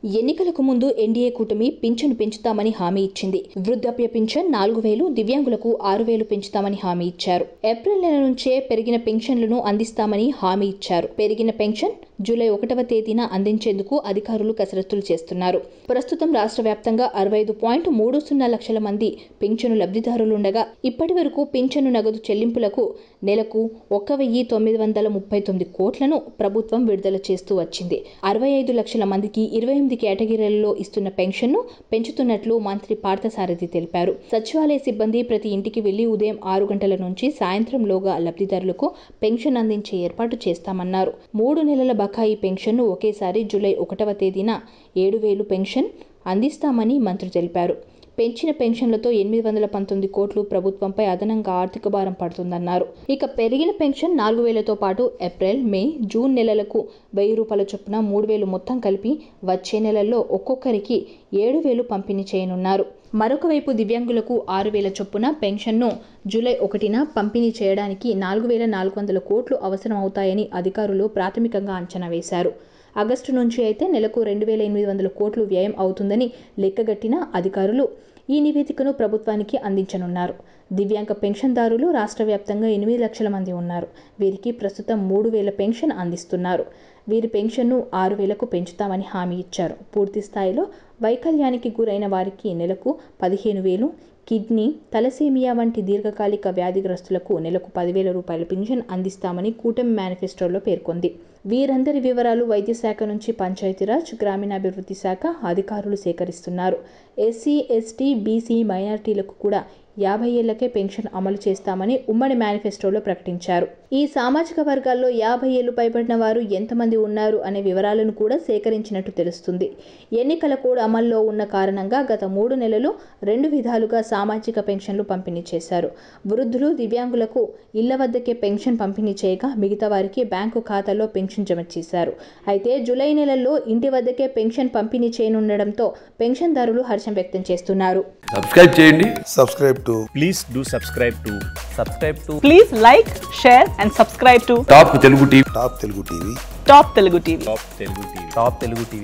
ఎన్నికలకు ముందు ఎన్డీఏ కూటమి పింఛను పెంచుతామని హామీ ఇచ్చింది వృద్ధాప్య పింఛన్ నాలుగు వేలు దివ్యాంగులకు ఆరు వేలు పెంచుతామని హామీ ఇచ్చారు ఏప్రిల్ నెల నుంచే పెరిగిన పెన్షన్లను అందిస్తామని హామీ ఇచ్చారు పెరిగిన పెన్షన్ జూలై ఒకటవ తేదీన అందించేందుకు అధికారులు కసరత్తులు చేస్తున్నారు ప్రస్తుతం రాష్ట్ర వ్యాప్తంగా అరవై ఐదు పాయింట్ మూడు సున్నా లక్షల మంది పింఛను లబ్ధిదారులుండగా ఇప్పటి వరకు పింఛను నగదు చెల్లింపులకు నెలకు ఒక వెయ్యి తొమ్మిది వందల ముప్పై తొమ్మిది కోట్లను ప్రభుత్వం విడుదల చేస్తూ వచ్చింది అరవై ఐదు లక్షల మందికి ఇరవై ఎనిమిది కేటగిరీలలో ఇస్తున్న పెన్షన్ను పెంచుతున్నట్లు మంత్రి పార్థసారథి తెలిపారు సచివాలయ సిబ్బంది ప్రతి ఇంటికి వెళ్లి ఉదయం ఆరు గంటల నుంచి సాయంత్రంలోగా లబ్ధిదారులకు పెన్షన్ అందించే ఏర్పాటు చేస్తామన్నారు మూడు నెలల బకాయి పెన్షన్ను ఒకేసారి జూలై ఒకటవ తేదీన ఏడు వేలు పెన్షన్ అందిస్తామని మంత్రి తెలిపారు పెంచిన పెన్షన్లతో ఎనిమిది వందల పంతొమ్మిది కోట్లు ప్రభుత్వంపై అదనంగా ఆర్థిక భారం పడుతుందన్నారు ఇక పెరిగిన పెన్షన్ నాలుగు వేలతో పాటు ఏప్రిల్ మే జూన్ నెలలకు వెయ్యి రూపాయల చొప్పున మూడు వేలు మొత్తం కలిపి వచ్చే నెలల్లో ఒక్కొక్కరికి ఏడు వేలు పంపిణీ చేయనున్నారు మరొక వైపు దివ్యాంగులకు ఆరు వేల చొప్పున పెన్షన్ను జూలై ఒకటిన పంపిణీ చేయడానికి నాలుగు వేల నాలుగు వందల కోట్లు అవసరం అవుతాయని అధికారులు ప్రాథమికంగా అంచనా వేశారు ఆగస్టు నుంచి అయితే నెలకు రెండు వేల ఎనిమిది వందల కోట్లు వ్యయం అవుతుందని లెక్కగట్టిన అధికారులు ఈ నివేదికను ప్రభుత్వానికి అందించనున్నారు దివ్యాంగ పెన్షన్దారులు రాష్ట్ర వ్యాప్తంగా ఎనిమిది లక్షల మంది ఉన్నారు వీరికి ప్రస్తుతం మూడు వేల పెన్షన్ అందిస్తున్నారు వీరి పెన్షన్ను ఆరు వేలకు పెంచుతామని హామీ ఇచ్చారు పూర్తి స్థాయిలో వైకల్యానికి గురైన వారికి నెలకు పదిహేను వేలు కిడ్నీ తలసేమియా వంటి దీర్ఘకాలిక వ్యాధిగ్రస్తులకు నెలకు పదివేల రూపాయల పెన్షన్ అందిస్తామని కూటమి మేనిఫెస్టోలో పేర్కొంది వీరందరి వివరాలు వైద్య శాఖ నుంచి పంచాయతీరాజ్ గ్రామీణాభివృద్ధి శాఖ అధికారులు సేకరిస్తున్నారు ఎస్సీ ఎస్టీ బీసీ మైనార్టీలకు కూడా యాభై ఏళ్లకే పెన్షన్ అమలు చేస్తామని ఉమ్మడి మేనిఫెస్టోలో ప్రకటించారు ఈ సామాజిక వర్గాల్లో యాభై ఏళ్లు పైబడిన వారు ఎంతమంది ఉన్నారు అనే వివరాలను కూడా సేకరించినట్టు తెలుస్తుంది ఎన్నికల కోడ్ అమల్లో ఉన్న కారణంగా గత మూడు నెలలు రెండు విధాలుగా సామాజిక పెన్షన్లు పంపిణీ చేశారు వృద్ధులు దివ్యాంగులకు ఇళ్ల వద్దకే పెన్షన్ పంపిణీ చేయగా మిగతా వారికి బ్యాంకు ఖాతాలో పెన్షన్ జమ చేశారు అయితే జూలై నెలల్లో ఇంటి వద్దకే పెన్షన్ పంపిణీ చేయనుండడంతో పెన్షన్దారులు హర్షం వ్యక్తం చేస్తున్నారు సబ్స్క్రైబ్ చేయండి subscribe to please do subscribe to subscribe to Please like, share, and subscribe to Top Telugu TV Top Telugu TV. Top Telugu TV. top telugu tv Top Telugu TV.